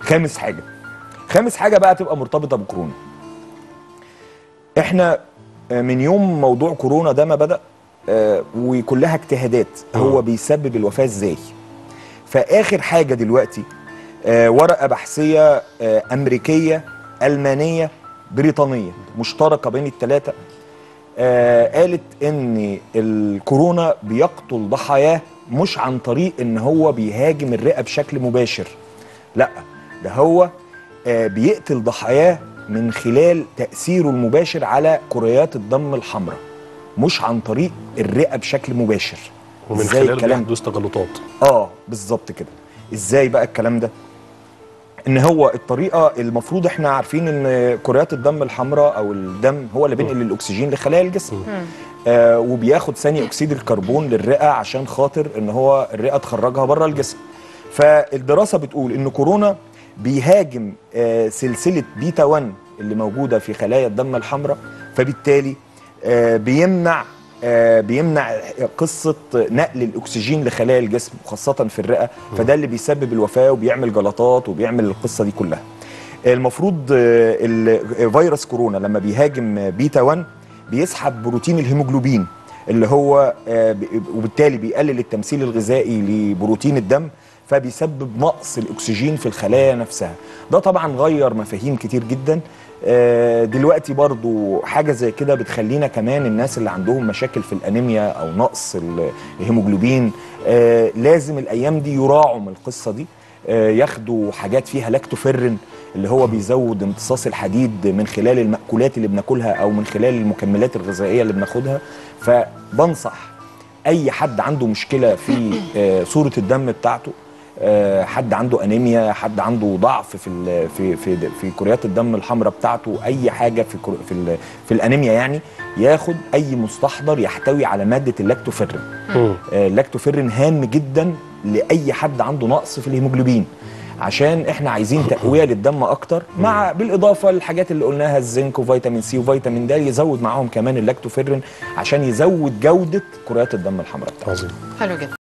خامس حاجه خامس حاجه بقى تبقى مرتبطه بكورونا احنا آه، من يوم موضوع كورونا ده ما بدا آه، وكلها اجتهادات هو بيسبب الوفاه ازاي فاخر حاجه دلوقتي آه، ورقه بحثيه آه، امريكيه المانيه بريطانيه مشتركه بين الثلاثه آه، قالت ان الكورونا بيقتل ضحاياه مش عن طريق ان هو بيهاجم الرئه بشكل مباشر لا ده هو آه، بيقتل ضحاياه من خلال تاثيره المباشر على كريات الدم الحمراء مش عن طريق الرئه بشكل مباشر ومن إزاي خلال الكلام بيحدث تجلطات اه بالظبط كده ازاي بقى الكلام ده ان هو الطريقه المفروض احنا عارفين ان كريات الدم الحمراء او الدم هو اللي بينقل الاكسجين لخلايا الجسم آه وبياخد ثاني اكسيد الكربون للرئه عشان خاطر ان هو الرئه تخرجها بره الجسم فالدراسه بتقول ان كورونا بيهاجم آه سلسله بيتا 1 اللي موجوده في خلايا الدم الحمراء فبالتالي آه بيمنع آه بيمنع قصه نقل الاكسجين لخلايا الجسم وخاصه في الرئه فده اللي بيسبب الوفاه وبيعمل جلطات وبيعمل القصه دي كلها المفروض آه، ال- فيروس كورونا لما بيهاجم بيتا 1 بيسحب بروتين الهيموجلوبين اللي هو آه، ب- وبالتالي بيقلل التمثيل الغذائي لبروتين الدم فبيسبب نقص الاكسجين في الخلايا نفسها ده طبعا غير مفاهيم كتير جدا آه، دلوقتي برضو حاجة زي كده بتخلينا كمان الناس اللي عندهم مشاكل في الأنيميا أو نقص ال- الهيموجلوبين آه، لازم الأيام دي يراعوا من القصة دي آه، ياخدوا حاجات فيها لاكتوفيرين اللي هو بيزود امتصاص الحديد من خلال المأكولات اللي بناكلها أو من خلال المكملات الغذائية اللي بناخدها فبنصح أي حد عنده مشكلة في آه، صورة الدم بتاعته آه، حد عنده انيميا حد عنده ضعف في ال- في في في كريات الدم الحمراء بتاعته اي حاجه في كر- في ال- في الانيميا يعني ياخد اي مستحضر يحتوي على ماده اللاكتوفيرين مم. آه، اللاكتوفيرين هام جدا لاي حد عنده نقص في الهيموجلوبين عشان احنا عايزين تقويه للدم اكتر مع بالاضافه للحاجات اللي قلناها الزنك وفيتامين سي وفيتامين د يزود معاهم كمان اللاكتوفيرين عشان يزود جوده كريات الدم الحمراء بتاعته عظيم حلو جدا